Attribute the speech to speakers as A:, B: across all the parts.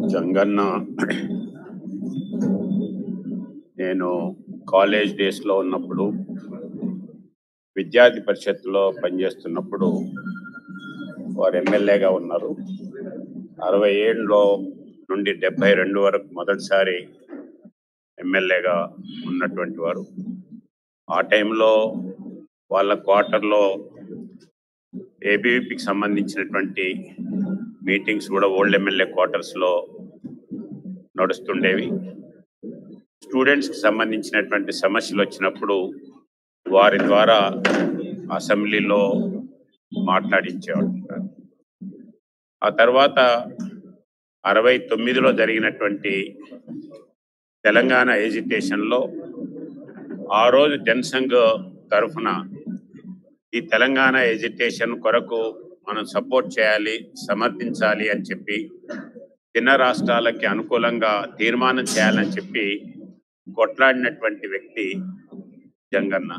A: జంగన్న నేను కాలేజ్ డేస్లో ఉన్నప్పుడు విద్యార్థి పరిషత్తులో పనిచేస్తున్నప్పుడు వారు ఎమ్మెల్యేగా ఉన్నారు అరవై ఏడులో నుండి డెబ్బై రెండు వరకు మొదటిసారి ఎమ్మెల్యేగా ఉన్నటువంటి వారు ఆ టైంలో వాళ్ళ క్వార్టర్లో ఏబీవీపీకి సంబంధించినటువంటి మీటింగ్స్ కూడా ఓల్డ్ ఎమ్మెల్యే క్వార్టర్స్లో నడుస్తుండేవి స్టూడెంట్స్కి సంబంధించినటువంటి సమస్యలు వచ్చినప్పుడు వారి ద్వారా అసెంబ్లీలో మాట్లాడించేవాడు ఆ తర్వాత అరవై తొమ్మిదిలో జరిగినటువంటి తెలంగాణ ఎజిటేషన్లో ఆ రోజు జనసంఘ్ తరఫున ఈ తెలంగాణ ఎజిటేషన్ కొరకు మనం సపోర్ట్ చేయాలి సమర్థించాలి అని చెప్పి చిన్న రాష్ట్రాలకి అనుకూలంగా తీర్మానం చేయాలని చెప్పి కొట్లాడినటువంటి వ్యక్తి జంగన్న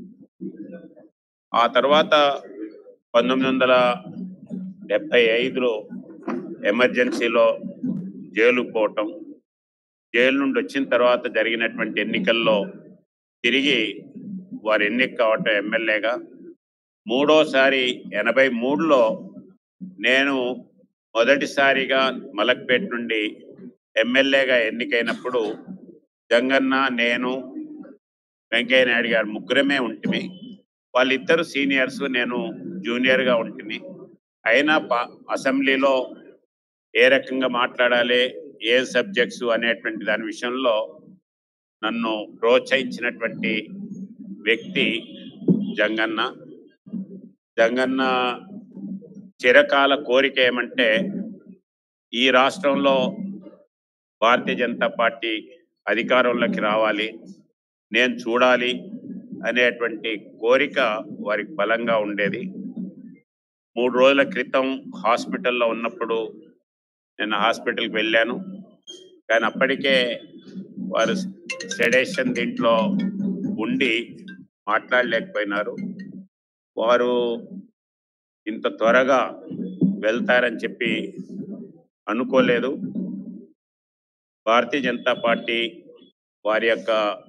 A: ఆ తర్వాత పంతొమ్మిది వందల డెబ్బై ఐదులో ఎమర్జెన్సీలో జైలు పోవటం జైలు నుండి వచ్చిన తర్వాత జరిగినటువంటి ఎన్నికల్లో తిరిగి వారు ఎన్నిక కావటం ఎమ్మెల్యేగా మూడోసారి ఎనభై మూడులో నేను మొదటిసారిగా మలక్పేట నుండి ఎమ్మెల్యేగా ఎన్నికైనప్పుడు జంగన్న నేను వెంకయ్య నాయుడు గారు ముగ్గురమే ఉంటుంది వాళ్ళిద్దరు సీనియర్స్ నేను జూనియర్గా ఉంటుంది అయినా పా- అసెంబ్లీలో ఏ రకంగా మాట్లాడాలి ఏ సబ్జెక్ట్స్ అనేటువంటి దాని విషయంలో నన్ను ప్రోత్సహించినటువంటి వ్యక్తి జంగన్న జంగన్న చిరకాల కోరిక ఏమంటే ఈ రాష్ట్రంలో భారతీయ జనతా పార్టీ అధికారంలోకి రావాలి నేను చూడాలి అనేటువంటి కోరిక వారికి బలంగా ఉండేది మూడు రోజుల క్రితం హాస్పిటల్లో ఉన్నప్పుడు నేను హాస్పిటల్కి వెళ్ళాను కానీ అప్పటికే వారు సెడేషన్ దీంట్లో ఉండి మాట్లాడలేకపోయినారు వారు ఇంత త్వరగా వెళ్తారని చెప్పి అనుకోలేదు భారతీయ జనతా పార్టీ వారి యొక్క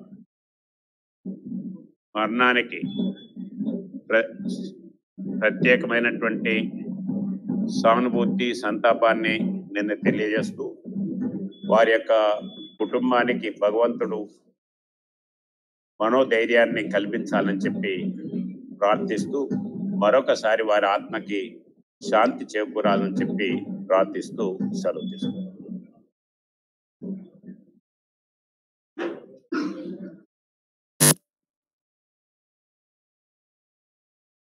A: మరణానికి ప్ర ప్రత్యేకమైనటువంటి సానుభూతి సంతాపాన్ని నిన్న తెలియజేస్తూ వారి యొక్క కుటుంబానికి భగవంతుడు మనోధైర్యాన్ని కల్పించాలని చెప్పి ప్రార్థిస్తూ మరొకసారి వారి ఆత్మకి శాంతి చేకూరాలని చెప్పి ప్రార్థిస్తూ సెలవు తీసుకుంటాం